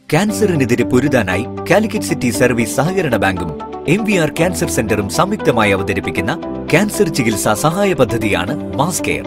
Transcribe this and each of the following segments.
ക്യാൻസറിനെതിരെ പൊരുതാനായി Calicut city service സഹകരണ ബാങ്കും എം വി ആർ ക്യാൻസർ സെന്ററും സംയുക്തമായി അവതരിപ്പിക്കുന്ന ക്യാൻസർ ചികിത്സാ സഹായ പദ്ധതിയാണ് മാസ് കെയർ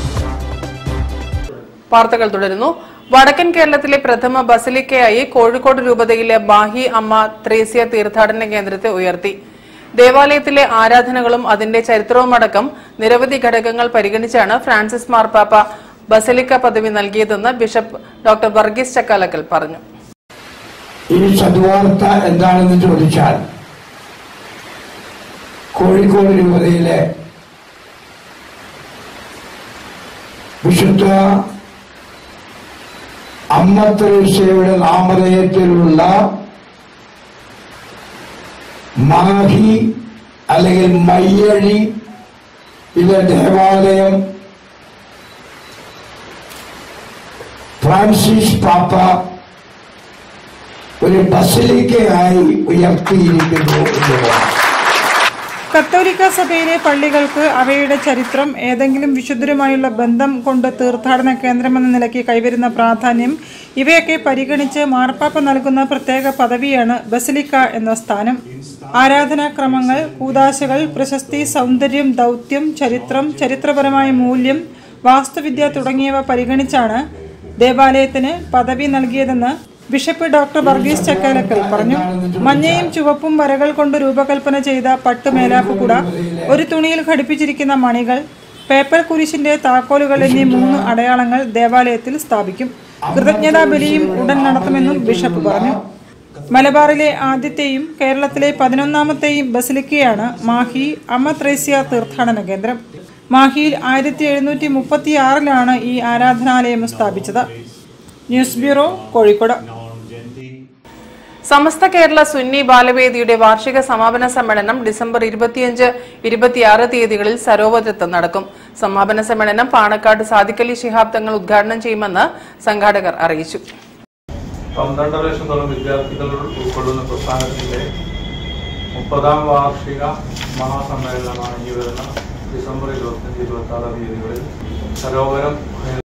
വാർത്തകൾ തുടരുന്നു വടക്കൻ കേരളത്തിലെ പ്രഥമ ബസലിക്കയായി കോഴിക്കോട് രൂപതയിലെ ബാഹി അമ്മ ത്രേസ്യ തീർത്ഥാടന കേന്ദ്രത്തെ ഉയർത്തി ദേവാലയത്തിലെ ആരാധനകളും അതിന്റെ ചരിത്രവുമടക്കം നിരവധി ഘടകങ്ങൾ പരിഗണിച്ചാണ് ഫ്രാൻസിസ് മാർപ്പാപ്പ ബസലിക്ക പദവി നൽകിയതെന്ന് ബിഷപ്പ് ഡോക്ടർ വർഗീസ് ചക്കാലക്കൽ പറഞ്ഞു ഈ സദ്വാർത്ത എന്താണെന്ന് ചോദിച്ചാൽ കോഴിക്കോട് രൂപതയിലെ വിശുദ്ധ അമ്മ തെരേസയുടെ നാമധേയത്തിലുള്ള മാഹി അല്ലെങ്കിൽ മയ്യഴി ഇത് ദേവാലയം ഫ്രാൻസിസ് പാപ്പ ഒരു ബസലിക്കയായി ഉയർത്തിയിരിക്കുന്നു എന്നുള്ളതാണ് കത്തോലിക്ക സഭയിലെ പള്ളികൾക്ക് അവയുടെ ചരിത്രം ഏതെങ്കിലും വിശുദ്ധരുമായുള്ള ബന്ധം കൊണ്ട് തീർത്ഥാടന കേന്ദ്രമെന്ന നിലയ്ക്ക് കൈവരുന്ന പ്രാധാന്യം ഇവയൊക്കെ പരിഗണിച്ച് മാർപ്പാപ്പ നൽകുന്ന പ്രത്യേക പദവിയാണ് ബസലിക്ക എന്ന സ്ഥാനം ആരാധനാക്രമങ്ങൾ കൂതാശകൾ പ്രശസ്തി സൗന്ദര്യം ദൗത്യം ചരിത്രം ചരിത്രപരമായ മൂല്യം വാസ്തുവിദ്യ തുടങ്ങിയവ പരിഗണിച്ചാണ് ദേവാലയത്തിന് പദവി നൽകിയതെന്ന് ബിഷപ്പ് ഡോക്ടർ വർഗീസ് ചക്കാലക്കൽ പറഞ്ഞു മഞ്ഞയും ചുവപ്പും വരകൾ കൊണ്ട് രൂപകൽപ്പന ചെയ്ത പട്ട് മേലാപ്പുകുട ഒരു തുണിയിൽ ഘടിപ്പിച്ചിരിക്കുന്ന മണികൾ പേപ്പർ കുരിശിന്റെ താക്കോലുകൾ എന്നീ മൂന്ന് അടയാളങ്ങൾ ദേവാലയത്തിൽ സ്ഥാപിക്കും കൃതജ്ഞതാ ബലിയും ഉടൻ നടത്തുമെന്നും ബിഷപ്പ് പറഞ്ഞു മലബാറിലെ ആദ്യത്തെയും കേരളത്തിലെ പതിനൊന്നാമത്തെയും ബസിലിക്കയാണ് മാഹി അമ്മ ത്രേസ്യ തീർത്ഥാടന കേന്ദ്രം മാഹിയിൽ ആയിരത്തി എഴുന്നൂറ്റി മുപ്പത്തി ആറിലാണ് ഈ ആരാധനാലയം സ്ഥാപിച്ചത് ന്യൂസ് ബ്യൂറോ കോഴിക്കോട് സമസ്ത കേരള സുന്നി ബാലവേദിയുടെ വാർഷിക സമാപന സമ്മേളനം ഡിസംബർ ഇരുപത്തിയഞ്ച് ഇരുപത്തിയാറ് തീയതികളിൽ സരോവരത്ത് നടക്കും സമാപന സമ്മേളനം പാണക്കാട് സാദിഖലി ശിഹാബ് തങ്ങൾ ഉദ്ഘാടനം ചെയ്യുമെന്ന് സംഘാടകർ അറിയിച്ചു പന്ത്രണ്ടര ലക്ഷത്തോളം വിദ്യാർത്ഥികൾ ഉൾക്കൊള്ളുന്ന പ്രസ്ഥാനത്തിന്റെ മുപ്പതാം വാർഷിക മഹാസമ്മേളനമാണ് ഈ വരുന്ന ഡിസംബർ ഇരുപത്തിയഞ്ച് ഇരുപത്തി ആറ് തീയതികളിൽ സരോവരം